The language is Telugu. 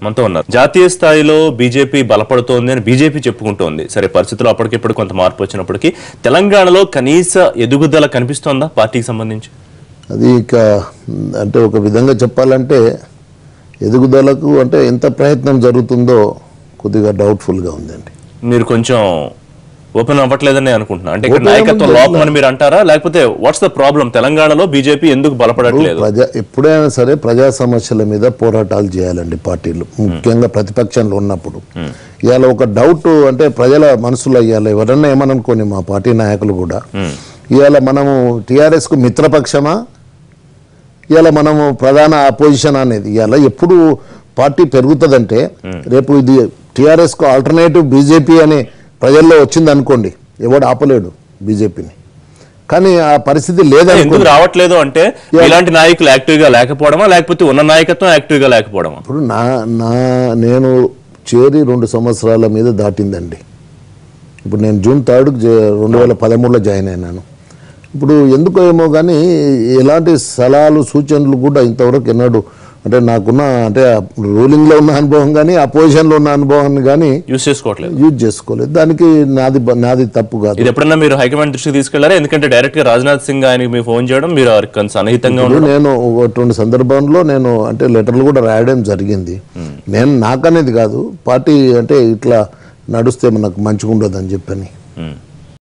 మనతో ఉన్నారు జాతీయ స్థాయిలో బీజేపీ బలపడుతోంది అని బీజేపీ చెప్పుకుంటోంది సరే పరిస్థితులు అప్పటికిప్పుడు కొంత మార్పు వచ్చినప్పటికీ తెలంగాణలో కనీస ఎదుగుదల కనిపిస్తోందా పార్టీకి సంబంధించి అది ఇక అంటే ఒక విధంగా చెప్పాలంటే ఎదుగుదలకు అంటే ఎంత ప్రయత్నం జరుగుతుందో కొద్దిగా డౌట్ఫుల్గా ఉందండి మీరు కొంచెం ఓపెన్ అవ్వట్లేదని అనుకుంటున్నా అంటే ఇక్కడ Open నాయకత్వం అవ్వడం లోపం అని మీరు అంటారా లేకపోతే వాట్స్ ద ప్రాబ్లం తెలంగాణలో బీజేపీ ఎందుకు బలపడట్లేదు ప్రజా ఎప్పుడైనా సరే ప్రజా సమస్యల మీద పోరాటాలు చేయాలండి పార్టీలు ముఖ్యంగా ప్రతిపక్షంలో ఉన్నప్పుడు ఇవాళ ఒక డౌట్ అంటే ప్రజల మనసులో ఇవాళ ఎవరన్నా ఏమనుకోని మా పార్టీ నాయకులు కూడా ఇవాళ మనము టిఆర్ఎస్ కు మిత్రపక్షమా ఇవాళ మనము ప్రధాన అపోజిషన్ అనేది ఇవాళ ఎప్పుడు పార్టీ పెరుగుతుందంటే రేపు ఇది టిఆర్ఎస్ కు ఆల్టర్నేటివ్ బీజేపీ అనే ప్రజల్లో వచ్చింది అనుకోండి ఎవడు ఆపలేడు బీజేపీని కానీ ఆ పరిస్థితి లేదనుకో ఎందుకు రావట్లేదు అంటే ఇలాంటి నాయకులు యాక్టివ్ గా లేకపోవడమా లేకపోతే ఉన్న నాయకత్వం యాక్టివ్ గా లేకపోవడమా ఇప్పుడు నా నా నేను చేరి రెండు సంవత్సరాల మీద దాటిందండి ఇప్పుడు నేను జూన్ థర్డ్ రెండు వేల పదమూడులో జాయిన్ అయినాను ఇప్పుడు ఎందుకో ఏమో కానీ ఎలాంటి సలహాలు సూచనలు కూడా ఇంతవరకు ఎన్నడూ అంటే నాకున్న అంటే రూలింగ్లో ఉన్న అనుభవం కానీ అపోజిషన్లో ఉన్న అనుభవాన్ని కానీ యూస్ చేసుకోవట్లేదు యూజ్ చేసుకోలేదు దానికి నాది బ- నాది తప్పు కాదు ఇది ఎప్పుడన్నా మీరు హైకమాండ్ దృష్టికి తీసుకెళ్లారా ఎందుకంటే డైరెక్ట్ గా రాజ్నాథ్ సింగ్ ఆయనకి మీరు ఫోన్ చేయడం మీరు వారికి కొంచెం సన్నిహితంగా ఇప్పుడు ఉండడం నేను ఒకటి సందర్భంలో నేను అంటే లెటర్లు కూడా రాయడం జరిగింది నేను నాకనేది కాదు పార్టీ అంటే ఇట్లా నడుస్తే మనకు మంచిగా ఉండదు అని చెప్పని ఉమ్.